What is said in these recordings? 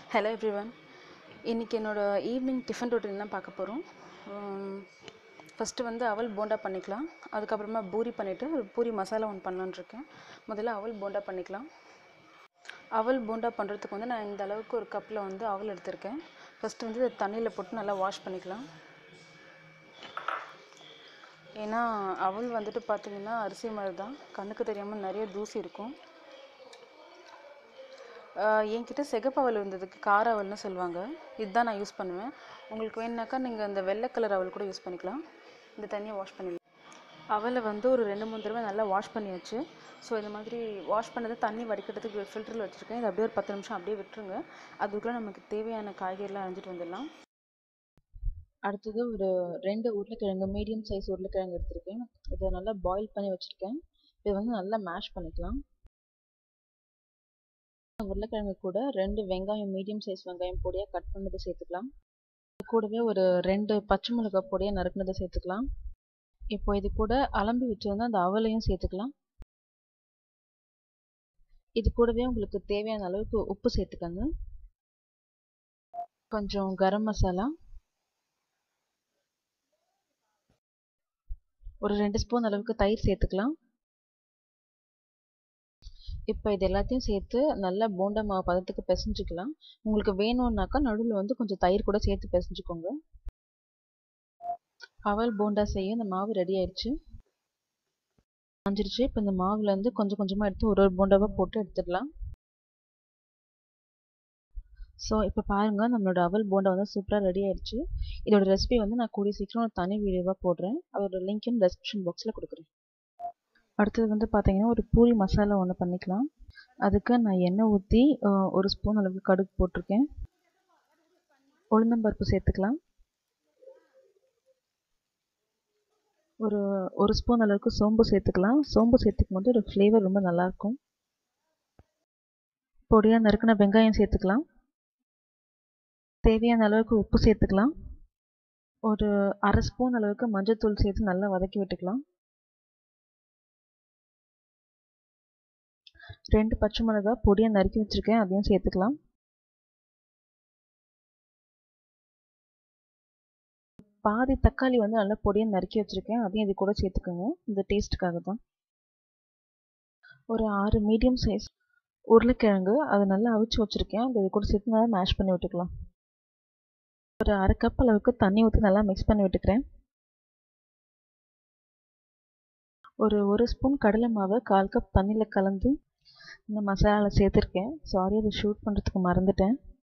hello everyone இன்றைக்கி என்னோடய evening tiffin routine தான் பார்க்க போகிறோம் ஃபஸ்ட்டு வந்து அவல் போண்டா பண்ணிக்கலாம் அதுக்கப்புறமா பூரி பண்ணிவிட்டு பூரி மசாலா ஒன்று பண்ணலான்னு இருக்கேன் முதல்ல அவல் போண்டா பண்ணிக்கலாம் அவல் போண்டா பண்ணுறதுக்கு வந்து நான் இந்த அளவுக்கு ஒரு கப்பில் வந்து அவல் எடுத்திருக்கேன் ஃபஸ்ட்டு வந்து இதை தண்ணியில் போட்டு நல்லா வாஷ் பண்ணிக்கலாம் ஏன்னா அவல் வந்துட்டு பார்த்திங்கன்னா அரிசி மாதிரி தான் கண்ணுக்கு தெரியாமல் நிறைய தூசி இருக்கும் ஆஹ் என்கிட்ட சிகப்பு அவல் இருந்ததுக்கு கார அவல்னு சொல்லுவாங்க இதுதான் நான் யூஸ் பண்ணுவேன் உங்களுக்கு வேணுனாக்கா நீங்கள் இந்த வெள்ளை கலர் அவல் கூட யூஸ் பண்ணிக்கலாம் இந்த தண்ணியை வாஷ் பண்ணிடலாம் அவலை வந்து ஒரு ரெண்டு மூணு தடவை நல்லா வாஷ் பண்ணியாச்சு ஸோ இந்த மாதிரி வாஷ் பண்ணதை தண்ணி வடிக்கிறதுக்கு ஃபில்டரில் வச்சுருக்கேன் இது அப்படியே ஒரு பத்து நிமிஷம் அப்படியே விட்டுருங்க அதுக்குள்ளே நமக்கு தேவையான காய்கறிலாம் அரைஞ்சிட்டு வந்துடலாம் அடுத்தது ஒரு ரெண்டு உருளைக்கிழங்கு மீடியம் சைஸ் உருளைக்கிழங்கு எடுத்திருக்கேன் இதை நல்லா பாயில் பண்ணி வச்சுருக்கேன் இதை வந்து நல்லா மேஷ் பண்ணிக்கலாம் உருளைக்கிழங்கு கூட ரெண்டு வெங்காயம் மீடியம் சைஸ் வெங்காயம் பொடியாக கட் பண்ணதை சேர்த்துக்கலாம் கூடவே ஒரு ரெண்டு பச்சை மிளகாய் பொடியாக நறுக்குனதை சேர்த்துக்கலாம் இப்போ இது கூட அலம்பி வச்சிருந்தா அந்த அவலையும் சேர்த்துக்கலாம் இது கூடவே உங்களுக்கு தேவையான அளவுக்கு உப்பு சேர்த்துக்கோங்க கொஞ்சம் கரம் மசாலா ஒரு ரெண்டு ஸ்பூன் அளவுக்கு தயிர் சேர்த்துக்கலாம் இப்போ இது எல்லாத்தையும் சேர்த்து நல்லா போண்டா மாவு பதத்துக்கு பிசைஞ்சுக்கலாம் உங்களுக்கு வேணும்னாக்கா நடுவில் வந்து கொஞ்சம் தயிர் கூட சேர்த்து பிசைஞ்சுக்கோங்க அவல் போண்டா செய்ய இந்த மாவு ரெடி ஆயிடுச்சு காஞ்சிருச்சு இப்போ இந்த மாவுல இருந்து கொஞ்சம் கொஞ்சமாக எடுத்து ஒரு ஒரு போண்டாவாக போட்டு எடுத்துடலாம் ஸோ இப்போ பாருங்க நம்மளோட அவல் போண்டா வந்து சூப்பராக ரெடி ஆயிடுச்சு இதோட ரெசிபி வந்து நான் கூடிய சீக்கிரம் ஒரு தனி வீடியோவாக போடுறேன் அதோட லிங்க்கும் டெஸ்கிரிப்ஷன் பாக்ஸில் கொடுக்குறேன் அடுத்தது வந்து பார்த்தீங்கன்னா ஒரு பூரி மசாலா ஒன்று பண்ணிக்கலாம் அதுக்கு நான் எண்ணெய் ஊற்றி ஒரு ஸ்பூன் அளவுக்கு கடுகு போட்டிருக்கேன் உளுந்தம்பருப்பு சேர்த்துக்கலாம் ஒரு ஒரு ஸ்பூன் அளவுக்கு சோம்பு சேர்த்துக்கலாம் சோம்பு சேர்த்துக்கும் போது ஒரு ஃப்ளேவர் ரொம்ப நல்லாயிருக்கும் பொடியாக நறுக்கின வெங்காயம் சேர்த்துக்கலாம் தேவையான அளவுக்கு உப்பு சேர்த்துக்கலாம் ஒரு அரை ஸ்பூன் அளவுக்கு மஞ்சள்தூள் சேர்த்து நல்லா வதக்கி விட்டுக்கலாம் ரெண்டு பச்சை மிளகாய் பொடியாக நறுக்கி வச்சுருக்கேன் அதையும் சேர்த்துக்கலாம் பாதி தக்காளி வந்து நல்லா பொடியாக நறுக்கி வச்சுருக்கேன் அதையும் இது கூட சேர்த்துக்கோங்க இந்த டேஸ்ட்டுக்காக தான் ஒரு ஆறு மீடியம் சைஸ் உருளைக்கிழங்கு அதை நல்லா அவிச்சு வச்சுருக்கேன் அது இது கூட சேர்த்து நல்லா மேஷ் பண்ணி விட்டுக்கலாம் ஒரு அரை கப் அளவுக்கு தண்ணி ஊற்றி நல்லா மிக்ஸ் பண்ணி விட்டுக்கிறேன் ஒரு ஒரு ஸ்பூன் கடலை மாவை கால் கப் தண்ணியில் கலந்து இந்த மசாலாவில் சேர்த்துருக்கேன் சாரி அதை ஷூட் பண்ணுறதுக்கு மறந்துட்டேன்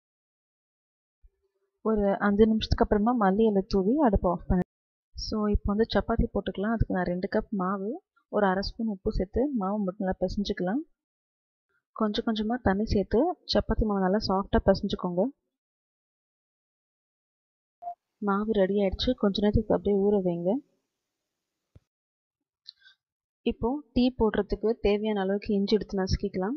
ஒரு அஞ்சு நிமிஷத்துக்கு அப்புறமா மல்லி இலை தூவி அடுப்பை ஆஃப் பண்ணேன் ஸோ இப்போ வந்து சப்பாத்தி போட்டுக்கலாம் அதுக்கு நான் ரெண்டு கப் மாவு ஒரு அரை ஸ்பூன் உப்பு சேர்த்து மாவு மட்டும் நல்லா பிசைஞ்சுக்கலாம் கொஞ்சம் கொஞ்சமாக தண்ணி சேர்த்து சப்பாத்தி மாவு நல்லா சாஃப்டாக பிசைஞ்சுக்கோங்க மாவு ரெடி ஆயிடுச்சு கொஞ்ச நேரத்துக்கு அப்படியே ஊற வைங்க இப்போ டீ போடுறதுக்கு தேவையான அளவுக்கு இஞ்சி எடுத்து நசுக்கிக்கலாம்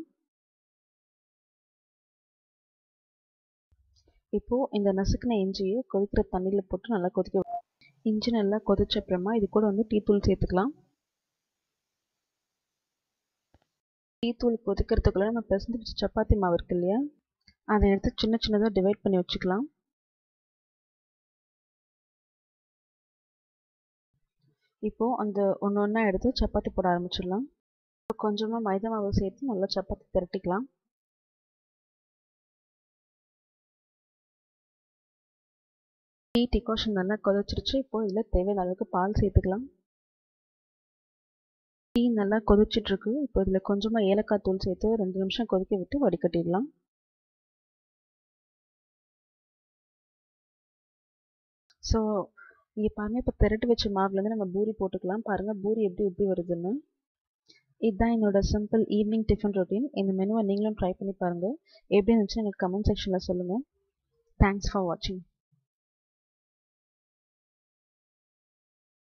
இப்போ இந்த நசுக்கின இஞ்சியை கொதிக்கிற தண்ணியில் போட்டு நல்லா கொதிக்க இஞ்சி நல்லா கொதிச்ச அப்புறமா இது கூட வந்து டீ தூள் சேர்த்துக்கலாம் டீ தூள் கொதிக்கிறதுக்குள்ள நம்ம பிசைஞ்சு வச்ச சப்பாத்தி மாவு இருக்கு இல்லையா அதை எடுத்து சின்ன சின்னதாக டிவைட் பண்ணி வச்சுக்கலாம் இப்போ அந்த ஒன்று ஒன்றா எடுத்து சப்பாத்தி போட ஆரம்பிச்சிடலாம் கொஞ்சமாக மைதா மாவு சேர்த்து நல்லா சப்பாத்தி திரட்டிக்கலாம் டீ டிகாஷன் நல்லா கொதிச்சிருச்சு இப்போ இதில் தேவையான அளவுக்கு பால் சேர்த்துக்கலாம் டீ நல்லா கொதிச்சிட்ருக்கு இப்போ இதில் கொஞ்சமாக ஏலக்காய் தூள் சேர்த்து ரெண்டு நிமிஷம் கொதிக்க விட்டு வடிகட்டிடலாம் ஸோ இங்கே பாருங்கள் இப்போ திரட்டி வச்ச மாவுலேருந்து நம்ம பூரி போட்டுக்கலாம் பாருங்கள் பூரி எப்படி உப்பி வருதுன்னு இதுதான் என்னோட சிம்பிள் ஈவினிங் டிஃபன் ரொட்டீன் இந்த மெனுவை நீங்களும் ட்ரை பண்ணி பாருங்கள் எப்படி இருந்துச்சுன்னு எனக்கு கமெண்ட் செக்ஷனில் சொல்லுங்கள் தேங்க்ஸ் ஃபார் வாட்சிங்